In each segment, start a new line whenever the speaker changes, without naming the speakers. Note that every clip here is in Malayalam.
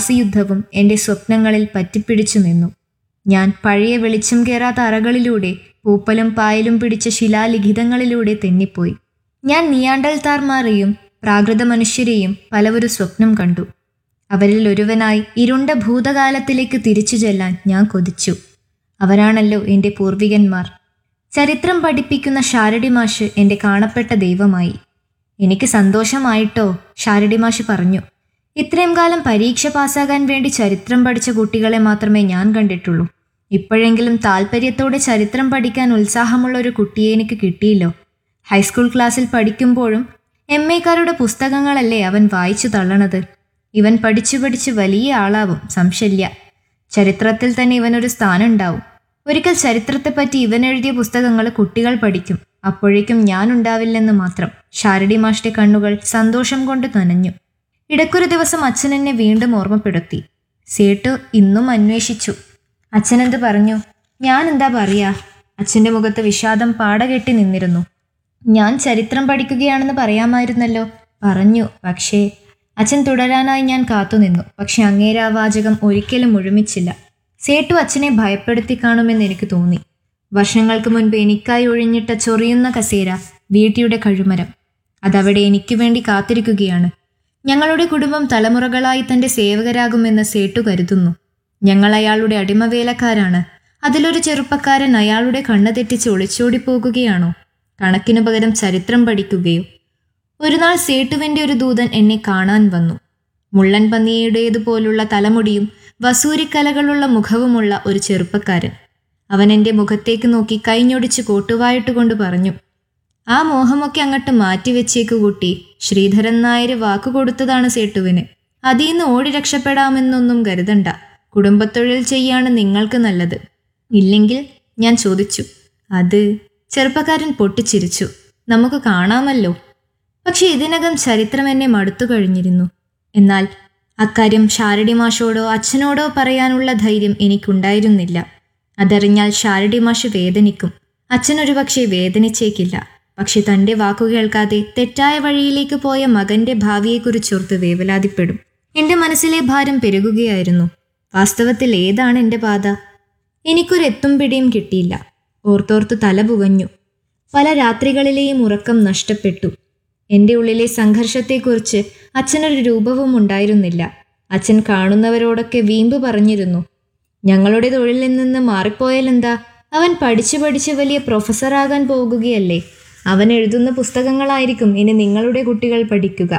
യുദ്ധവും എൻ്റെ സ്വപ്നങ്ങളിൽ പറ്റിപ്പിടിച്ചു നിന്നു ഞാൻ പഴയ വെളിച്ചം കയറാത്ത അറകളിലൂടെ പൂപ്പലും പായലും പിടിച്ച ശിലാലിഖിതങ്ങളിലൂടെ തെന്നിപ്പോയി ഞാൻ നിയാണ്ടൽത്താർമാരെയും പ്രാകൃത മനുഷ്യരെയും പലവരു സ്വപ്നം കണ്ടു അവരിൽ ഒരുവനായി ഇരുണ്ട ഭൂതകാലത്തിലേക്ക് തിരിച്ചു ചെല്ലാൻ ഞാൻ കൊതിച്ചു അവരാണല്ലോ എൻ്റെ പൂർവികന്മാർ ചരിത്രം പഠിപ്പിക്കുന്ന ഷാരടി മാഷ് എൻ്റെ കാണപ്പെട്ട ദൈവമായി എനിക്ക് സന്തോഷമായിട്ടോ ഷാരടി മാഷ് പറഞ്ഞു ഇത്രയും കാലം പരീക്ഷ പാസ്സാകാൻ വേണ്ടി ചരിത്രം പഠിച്ച കുട്ടികളെ മാത്രമേ ഞാൻ കണ്ടിട്ടുള്ളൂ ഇപ്പോഴെങ്കിലും താല്പര്യത്തോടെ ചരിത്രം പഠിക്കാൻ ഉത്സാഹമുള്ള ഒരു കുട്ടിയെ എനിക്ക് കിട്ടിയില്ലോ ഹൈസ്കൂൾ ക്ലാസ്സിൽ പഠിക്കുമ്പോഴും എം എക്കാരുടെ പുസ്തകങ്ങളല്ലേ അവൻ വായിച്ചു തള്ളണത് ഇവൻ പഠിച്ചു പഠിച്ച് വലിയ ആളാവും സംശയില്ല ചരിത്രത്തിൽ തന്നെ ഇവനൊരു സ്ഥാനം ഉണ്ടാവും ഒരിക്കൽ ചരിത്രത്തെപ്പറ്റി ഇവൻ എഴുതിയ പുസ്തകങ്ങൾ കുട്ടികൾ പഠിക്കും അപ്പോഴേക്കും ഞാൻ ഉണ്ടാവില്ലെന്ന് മാത്രം ഷാരടി മാഷിന്റെ കണ്ണുകൾ സന്തോഷം കൊണ്ട് നനഞ്ഞു ഇടയ്ക്കൊരു ദിവസം അച്ഛൻ എന്നെ വീണ്ടും ഓർമ്മപ്പെടുത്തി സേട്ടു ഇന്നും അന്വേഷിച്ചു അച്ഛനെന്ത് പറഞ്ഞു ഞാൻ എന്താ പറയാ അച്ഛന്റെ മുഖത്ത് വിഷാദം പാടകെട്ടി നിന്നിരുന്നു ഞാൻ ചരിത്രം പഠിക്കുകയാണെന്ന് പറയാമായിരുന്നല്ലോ പറഞ്ഞു പക്ഷേ അച്ഛൻ തുടരാനായി ഞാൻ കാത്തുനിന്നു പക്ഷെ അങ്ങേരാ വാചകം ഒരിക്കലും മുഴുമിച്ചില്ല സേട്ടു അച്ഛനെ ഭയപ്പെടുത്തി കാണുമെന്ന് എനിക്ക് തോന്നി വർഷങ്ങൾക്ക് മുൻപ് എനിക്കായി ഒഴിഞ്ഞിട്ട ചൊറിയുന്ന കസേര വീട്ടിയുടെ കഴുമരം അതവിടെ എനിക്ക് വേണ്ടി കാത്തിരിക്കുകയാണ് ഞങ്ങളുടെ കുടുംബം തലമുറകളായി തന്റെ സേവകരാകുമെന്ന് സേട്ടു കരുതുന്നു ഞങ്ങൾ അയാളുടെ അടിമവേലക്കാരാണ് അതിലൊരു ചെറുപ്പക്കാരൻ അയാളുടെ കണ്ണ് തെറ്റിച്ച് ഒളിച്ചോടി പോകുകയാണോ കണക്കിനു പകരം ചരിത്രം പഠിക്കുകയോ ഒരു നാൾ സേട്ടുവിന്റെ ഒരു ദൂതൻ എന്നെ കാണാൻ വന്നു മുള്ളൻ പന്നിയുടേതുപോലുള്ള തലമുടിയും വസൂരിക്കലകളുള്ള മുഖവുമുള്ള ഒരു ചെറുപ്പക്കാരൻ അവൻ എൻ്റെ മുഖത്തേക്ക് നോക്കി കൈഞ്ഞൊടിച്ച് കോട്ടുവായിട്ടുകൊണ്ട് പറഞ്ഞു ആ മോഹമൊക്കെ അങ്ങോട്ട് മാറ്റിവെച്ചേക്ക് കൂട്ടി ശ്രീധരൻ നായർ വാക്കു കൊടുത്തതാണ് സേട്ടുവിന് അതീന്ന് ഓടി രക്ഷപ്പെടാമെന്നൊന്നും കരുതണ്ട കുടുംബത്തൊഴിൽ ചെയ്യാണ് നിങ്ങൾക്ക് നല്ലത് ഇല്ലെങ്കിൽ ഞാൻ ചോദിച്ചു അത് ചെറുപ്പക്കാരൻ പൊട്ടിച്ചിരിച്ചു നമുക്ക് കാണാമല്ലോ പക്ഷെ ഇതിനകം ചരിത്രം എന്നെ മടുത്തു കഴിഞ്ഞിരുന്നു എന്നാൽ അക്കാര്യം ഷാരടി മാഷോടോ അച്ഛനോടോ പറയാനുള്ള ധൈര്യം എനിക്കുണ്ടായിരുന്നില്ല അതറിഞ്ഞാൽ ഷാരടി മാഷ് വേദനിക്കും അച്ഛനൊരു പക്ഷേ വേദനിച്ചേക്കില്ല പക്ഷെ തന്റെ വാക്കു കേൾക്കാതെ തെറ്റായ വഴിയിലേക്ക് പോയ മകന്റെ ഭാവിയെക്കുറിച്ചോർത്ത് വേവലാതിപ്പെടും എന്റെ മനസ്സിലെ ഭാരം പെരുകുകയായിരുന്നു വാസ്തവത്തിൽ ഏതാണ് എന്റെ പാത എനിക്കൊരു എത്തും പിടിയും കിട്ടിയില്ല ഓർത്തോർത്ത് തല പുകഞ്ഞു പല രാത്രികളിലെയും ഉറക്കം നഷ്ടപ്പെട്ടു എൻ്റെ ഉള്ളിലെ സംഘർഷത്തെക്കുറിച്ച് അച്ഛനൊരു രൂപവും ഉണ്ടായിരുന്നില്ല അച്ഛൻ കാണുന്നവരോടൊക്കെ വീമ്പ് പറഞ്ഞിരുന്നു ഞങ്ങളുടെ തൊഴിലിൽ നിന്ന് മാറിപ്പോയാലെന്താ അവൻ പഠിച്ചു പഠിച്ച് വലിയ പ്രൊഫസറാകാൻ പോകുകയല്ലേ അവൻ എഴുതുന്ന പുസ്തകങ്ങളായിരിക്കും ഇനി നിങ്ങളുടെ കുട്ടികൾ പഠിക്കുക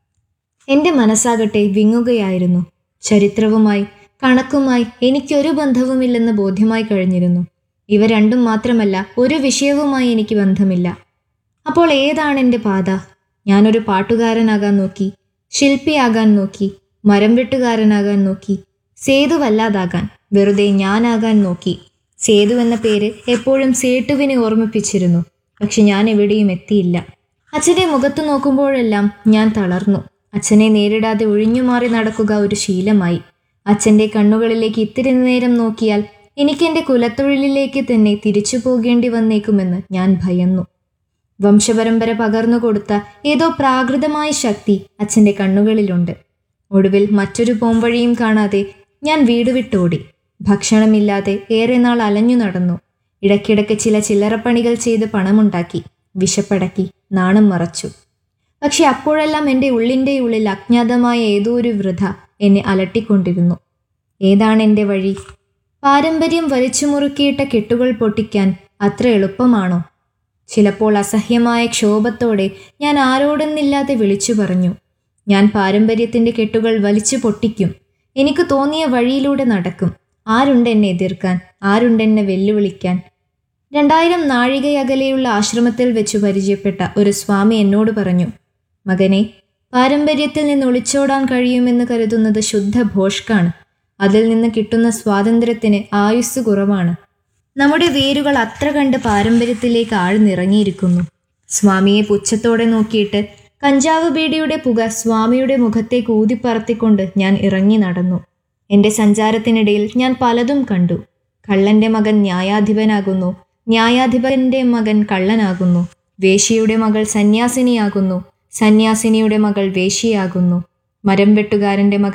എൻ്റെ മനസ്സാകട്ടെ വിങ്ങുകയായിരുന്നു ചരിത്രവുമായി കണക്കുമായി എനിക്കൊരു ബന്ധവുമില്ലെന്ന് ബോധ്യമായി കഴിഞ്ഞിരുന്നു ഇവ രണ്ടും മാത്രമല്ല ഒരു വിഷയവുമായി എനിക്ക് ബന്ധമില്ല അപ്പോൾ ഏതാണ് എൻ്റെ പാത ഞാനൊരു പാട്ടുകാരനാകാൻ നോക്കി ശില്പിയാകാൻ നോക്കി മരം വെട്ടുകാരനാകാൻ നോക്കി സേതുവല്ലാതാകാൻ വെറുതെ ഞാനാകാൻ നോക്കി സേതു എന്ന പേര് എപ്പോഴും സേട്ടുവിനെ ഓർമ്മിപ്പിച്ചിരുന്നു പക്ഷെ ഞാൻ എവിടെയും എത്തിയില്ല അച്ഛൻ്റെ മുഖത്ത് നോക്കുമ്പോഴെല്ലാം ഞാൻ തളർന്നു അച്ഛനെ നേരിടാതെ ഒഴിഞ്ഞുമാറി നടക്കുക ഒരു ശീലമായി അച്ഛൻ്റെ കണ്ണുകളിലേക്ക് ഇത്തിരി നേരം നോക്കിയാൽ എനിക്കെൻ്റെ കുലത്തൊഴിലിലേക്ക് തന്നെ തിരിച്ചു പോകേണ്ടി വന്നേക്കുമെന്ന് ഞാൻ ഭയന്നു വംശപരമ്പര പകർന്നു കൊടുത്ത ഏതോ പ്രാകൃതമായ ശക്തി അച്ഛൻ്റെ കണ്ണുകളിലുണ്ട് ഒടുവിൽ മറ്റൊരു പോംവഴിയും കാണാതെ ഞാൻ വീട് വിട്ടോടി ഭക്ഷണമില്ലാതെ ഏറെ നാൾ അലഞ്ഞു നടന്നു ഇടയ്ക്കിടയ്ക്ക് ചില ചില്ലറപ്പണികൾ ചെയ്ത് പണമുണ്ടാക്കി വിശപ്പടക്കി നാണം മറച്ചു പക്ഷെ അപ്പോഴെല്ലാം എൻ്റെ ഉള്ളിൻ്റെ ഉള്ളിൽ അജ്ഞാതമായ ഏതോ ഒരു വൃഥ എന്നെ അലട്ടിക്കൊണ്ടിരുന്നു ഏതാണ് എൻ്റെ വഴി പാരമ്പര്യം വലിച്ചു മുറുക്കിയിട്ട കെട്ടുകൾ പൊട്ടിക്കാൻ അത്ര എളുപ്പമാണോ ചിലപ്പോൾ അസഹ്യമായ ക്ഷോഭത്തോടെ ഞാൻ ആരോടെന്നില്ലാതെ വിളിച്ചു പറഞ്ഞു ഞാൻ പാരമ്പര്യത്തിന്റെ കെട്ടുകൾ വലിച്ചു പൊട്ടിക്കും എനിക്ക് തോന്നിയ വഴിയിലൂടെ നടക്കും ആരുണ്ട് എന്നെ എതിർക്കാൻ ആരുണ്ട് എന്നെ വെല്ലുവിളിക്കാൻ രണ്ടായിരം നാഴികയകലെയുള്ള ആശ്രമത്തിൽ വെച്ച് പരിചയപ്പെട്ട ഒരു സ്വാമി എന്നോട് പറഞ്ഞു മകനെ പാരമ്പര്യത്തിൽ നിന്ന് ഒളിച്ചോടാൻ കഴിയുമെന്ന് കരുതുന്നത് ശുദ്ധ ഭോഷ്കാണ് അതിൽ നിന്ന് കിട്ടുന്ന സ്വാതന്ത്ര്യത്തിന് ആയുസ് കുറവാണ് നമ്മുടെ വേരുകൾ അത്ര കണ്ട് പാരമ്പര്യത്തിലേക്ക് ആഴ്ന്നിറങ്ങിയിരിക്കുന്നു സ്വാമിയെ പുച്ഛത്തോടെ നോക്കിയിട്ട് കഞ്ചാവ് ബീഡിയുടെ പുക സ്വാമിയുടെ മുഖത്തേക്ക് ഊതിപ്പറത്തിക്കൊണ്ട് ഞാൻ ഇറങ്ങി നടന്നു എൻ്റെ സഞ്ചാരത്തിനിടയിൽ ഞാൻ പലതും കണ്ടു കള്ളന്റെ മകൻ ന്യായാധിപനാകുന്നു ന്യായാധിപന്റെ മകൻ കള്ളനാകുന്നു വേശ്യയുടെ മകൾ സന്യാസിനിയാകുന്നു സന്യാസിനിയുടെ മകൾ വേശ്യയാകുന്നു മരം വെട്ടുകാരന്റെ മകൻ